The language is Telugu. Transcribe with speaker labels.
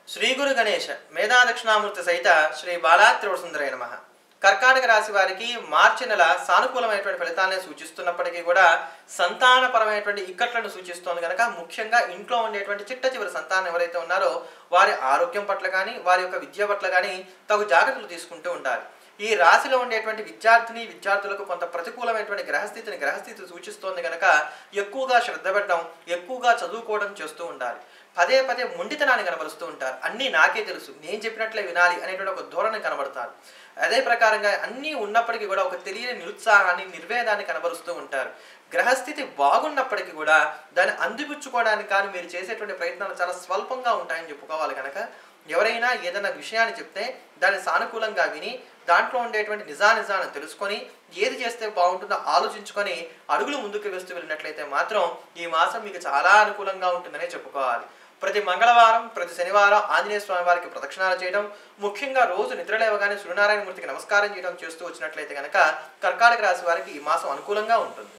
Speaker 1: శ్రీ గురు గణేష మేధా దక్షిణామూర్తి సహిత శ్రీ బాలాత్రివర సుందరయ నమ కర్కాటక రాశి వారికి మార్చి నెల సానుకూలమైనటువంటి ఫలితాలనే సూచిస్తున్నప్పటికీ కూడా సంతానపరమైనటువంటి ఇక్కట్లను సూచిస్తోంది కనుక ముఖ్యంగా ఇంట్లో ఉండేటువంటి చిట్ట చివరి సంతానం ఎవరైతే ఉన్నారో వారి ఆరోగ్యం పట్ల కానీ వారి యొక్క విద్య పట్ల కానీ తగు జాగ్రత్తలు తీసుకుంటూ ఉండాలి ఈ రాశిలో ఉండేటువంటి విద్యార్థిని విద్యార్థులకు కొంత ప్రతికూలమైనటువంటి గ్రహస్థితిని గ్రహస్థితి సూచిస్తోంది కనుక ఎక్కువగా శ్రద్ధ పెట్టడం ఎక్కువగా చదువుకోవడం చేస్తూ ఉండాలి పదే పదే మొండితనాన్ని కనబరుస్తూ ఉంటారు అన్నీ నాకే తెలుసు నేను చెప్పినట్లే వినాలి అనేటువంటి ఒక ధోరణి కనబడతారు అదే ప్రకారంగా అన్నీ ఉన్నప్పటికీ కూడా ఒక తెలియని నిరుత్సాహాన్ని నిర్వేదాన్ని కనబరుస్తూ ఉంటారు గ్రహస్థితి బాగున్నప్పటికీ కూడా దాన్ని అందిపుచ్చుకోవడానికి కానీ మీరు చేసేటువంటి ప్రయత్నాలు చాలా స్వల్పంగా ఉంటాయని చెప్పుకోవాలి కనుక ఎవరైనా ఏదైనా విషయాన్ని చెప్తే దాన్ని సానుకూలంగా విని దాంట్లో ఉండేటువంటి నిజానిజాలను తెలుసుకొని ఏది చేస్తే బాగుంటుందో ఆలోచించుకొని అడుగులు ముందుకు వేస్తూ వెళ్ళినట్లయితే మాత్రం ఈ మాసం మీకు చాలా అనుకూలంగా ఉంటుందనే చెప్పుకోవాలి ప్రతి మంగళవారం ప్రతి శనివారం ఆంజనేయ స్వామి వారికి ప్రదక్షిణాలు చేయడం ముఖ్యంగా రోజు నిద్రలేవగానే సూర్యనారాయణ మూర్తికి నమస్కారం చేయడం చేస్తూ వచ్చినట్లయితే కనుక కర్కాటక రాశి వారికి ఈ మాసం అనుకూలంగా ఉంటుంది